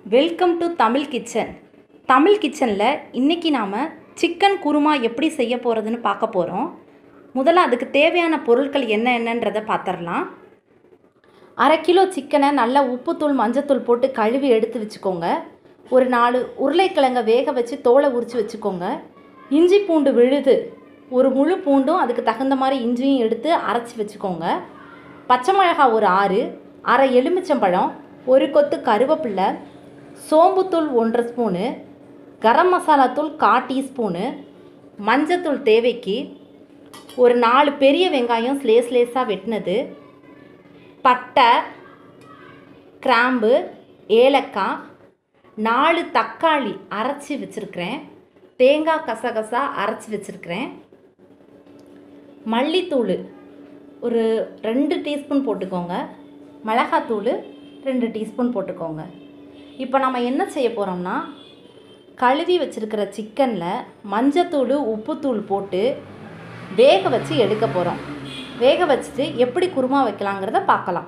welcome to Tamil kitchen Tamil கிச்சனில் இன்றைக்கி நாம் சிக்கன் குருமா எப்படி செய்ய போகிறதுன்னு பார்க்க போகிறோம் முதல்ல அதுக்கு தேவையான பொருட்கள் என்ன என்னன்றதை பார்த்துடலாம் அரை கிலோ சிக்கனை நல்லா உப்புத்தூள் மஞ்சத்தூள் போட்டு கழுவி எடுத்து வச்சுக்கோங்க ஒரு நாலு உருளைக்கிழங்க வேக வச்சு தோலை உரித்து வச்சுக்கோங்க இஞ்சி பூண்டு விழுது ஒரு முழு பூண்டும் அதுக்கு தகுந்த மாதிரி இஞ்சியும் எடுத்து அரைச்சி வச்சுக்கோங்க பச்சை மிளகாய் ஒரு ஆறு அரை எலுமிச்சம்பழம் ஒரு கொத்து கருவேப்பில்லை சோம்புத்தூள் ஒன்றரை ஸ்பூனு கரம் மசாலா தூள் கா டீஸ்பூனு மஞ்சத்தூள் தேவைக்கு ஒரு நாலு பெரிய வெங்காயம் ஸ்லேஸ் ஸ்லேஸாக வெட்டினது பட்டை கிராம்பு ஏலக்காய் நாலு தக்காளி அரைச்சி வச்சுருக்கிறேன் தேங்காய் கசகசா அரைச்சி வச்சுருக்கிறேன் மல்லித்தூள் ஒரு ரெண்டு டீஸ்பூன் போட்டுக்கோங்க மிளகாத்தூள் ரெண்டு டீஸ்பூன் போட்டுக்கோங்க இப்போ நம்ம என்ன செய்ய போகிறோம்னா கழுவி வச்சுருக்கிற சிக்கனில் மஞ்சத்தூள் உப்புத்தூள் போட்டு வேக வச்சு எடுக்க போகிறோம் வேக வச்சுட்டு எப்படி குருமா வைக்கலாங்கிறத பார்க்கலாம்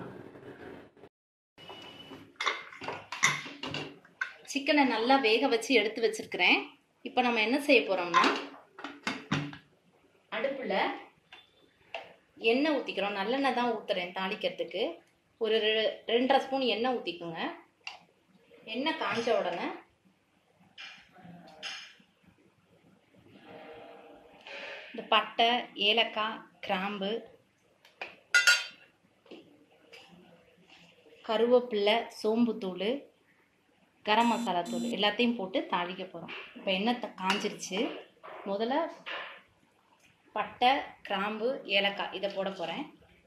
சிக்கனை நல்லா வேக வச்சு எடுத்து வச்சுருக்கிறேன் இப்போ நம்ம என்ன செய்ய போகிறோம்னா அடுப்பில் எண்ணெய் ஊற்றிக்கிறோம் நல்லெண்ணெய் தான் ஊற்றுறேன் தாளிக்கிறதுக்கு ஒரு ரெ- ரெண்டரை ஸ்பூன் எண்ணெய் ஊற்றிக்குங்க எண்ணெய் காஞ்ச உடனே இந்த பட்டை ஏலக்காய் கிராம்பு கருவேப்பில்லை சோம்புத்தூள் கரம் மசாலா தூள் எல்லாத்தையும் போட்டு தாளிக்க போகிறோம் இப்போ எண்ணெய் த- காஞ்சிருச்சு முதல்ல பட்டை கிராம்பு ஏலக்காய் இதை போட போகிறேன்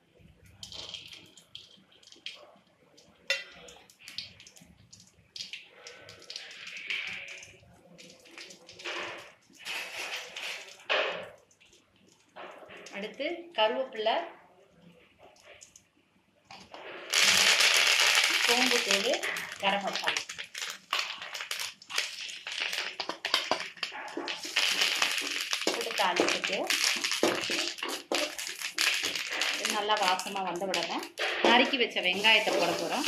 அடுத்து கருவேப்பிலை சோம்பு தூள் கரம் மசாலா போட்டு தாளிச்சுட்டு இது நல்லா வாசமாக வந்த உடனே நறுக்கி வச்ச வெங்காயத்தை போட போகிறோம்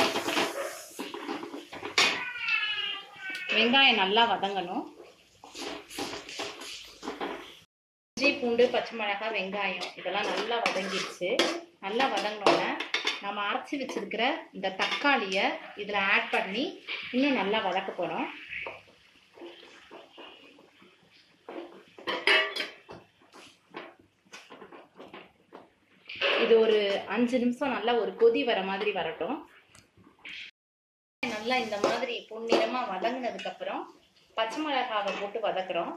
வெங்காயம் நல்லா வதங்கணும் இஞ்சி பூண்டு பச்சை மிளகாய் வெங்காயம் இதெல்லாம் நல்லா வதங்கிடுச்சு நல்லா வதங்கினோன்னே நம்ம அரைச்சி வச்சிருக்கிற இந்த தக்காளியை இதில் ஆட் பண்ணி இன்னும் நல்லா வதக்க போகிறோம் இது ஒரு அஞ்சு நிமிஷம் நல்லா ஒரு கொதி வர மாதிரி வரட்டும் நல்லா இந்த மாதிரி பொன்னிறமாக வதங்கினதுக்கு அப்புறம் பச்சை மிளகாவை போட்டு வதக்குறோம்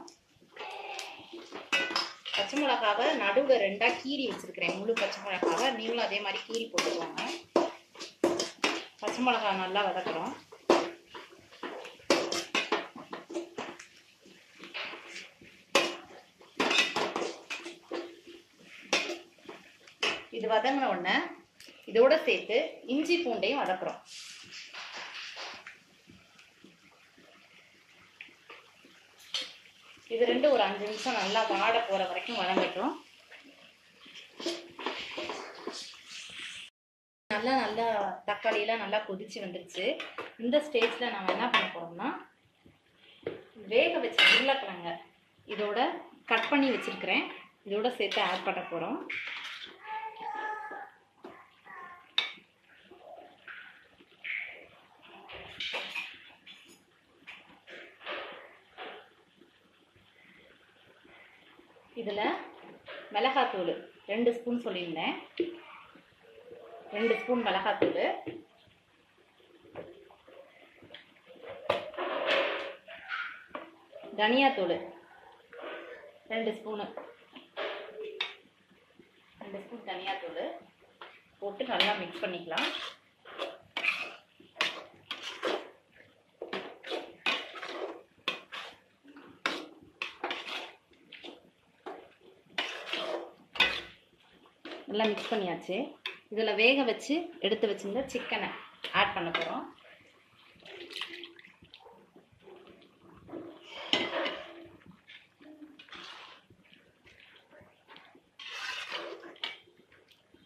பச்சை மிளகாவை நடுவில் ரெண்டாக கீறி வச்சிருக்கிறேன் முழு பச்சை மிளகாவை நீங்களும் அதே மாதிரி கீறி போட்டுக்கோங்க பச்சை மிளகா நல்லா வதக்குறோம் இது வதங்கின உடனே இதோட சேர்த்து இஞ்சி பூண்டையும் வதக்குறோம் இது ரெண்டு ஒரு அஞ்சு நிமிஷம் நல்லா வாட போற வரைக்கும் வதங்கட்டும் நல்லா நல்லா தக்காளியெல்லாம் நல்லா கொதிச்சு வந்துருச்சு இந்த ஸ்டேஜில் நம்ம என்ன பண்ண போறோம்னா வேக வச்ச உருளைக்கிழங்க இதோட கட் பண்ணி வச்சிருக்கிறேன் இதோட சேர்த்து ஆட் பண்ண போகிறோம் இதில் மிளகாத்தூள் ரெண்டு ஸ்பூன் சொல்லியிருந்தேன் ரெண்டு ஸ்பூன் மிளகாத்தூள் தனியாத்தூள் ரெண்டு ஸ்பூனு ரெண்டு ஸ்பூன் தனியாத்தூள் போட்டு நல்லா மிக்ஸ் பண்ணிக்கலாம் நல்லா மிக்ஸ் பண்ணியாச்சு இதில் வேக வச்சு எடுத்து வச்சிருந்த சிக்கனை ஆட் பண்ண போகிறோம்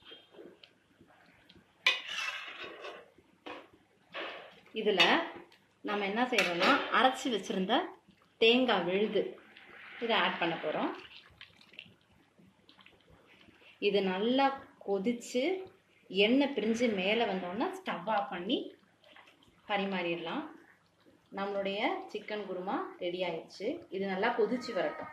இதில் நம்ம என்ன செய்கிறோம்னா அரைச்சி வச்சுருந்த தேங்காய் விழுது இதை ஆட் பண்ண போகிறோம் இது நல்லா கொதிச்சு எண்ணெய் பிரிஞ்சு மேலே வந்தோன்னா ஸ்டவ் ஆஃப் பண்ணி பரிமாறிடலாம் நம்மளுடைய சிக்கன் குருமா ரெடி ஆயிடுச்சு இது நல்லா கொதிச்சு வரட்டும்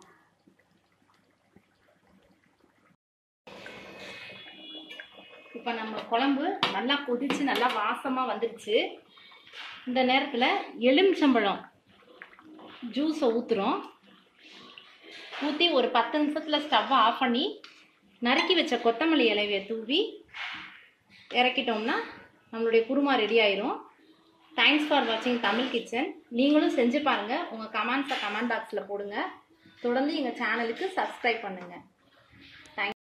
இப்போ நம்ம குழம்பு நல்லா கொதிச்சு நல்லா வாசமாக வந்துடுச்சு இந்த நேரத்தில் எலுமிச்சம்பழம் ஜூஸை ஊற்றுறோம் ஊற்றி ஒரு பத்து நிமிஷத்தில் ஸ்டவ்வை ஆஃப் பண்ணி நறுக்கி வச்ச கொத்தமல்லி இலையை தூவி இறக்கிட்டோம்னா நம்மளுடைய குருமா ரெடி ஆயிரும் தேங்க்ஸ் ஃபார் வாட்சிங் தமிழ் கிச்சன் நீங்களும் செஞ்சு பாருங்கள் உங்கள் கமெண்ட்ஸை கமெண்ட் பாக்ஸில் போடுங்க தொடர்ந்து எங்கள் சேனலுக்கு சப்ஸ்கிரைப் பண்ணுங்கள்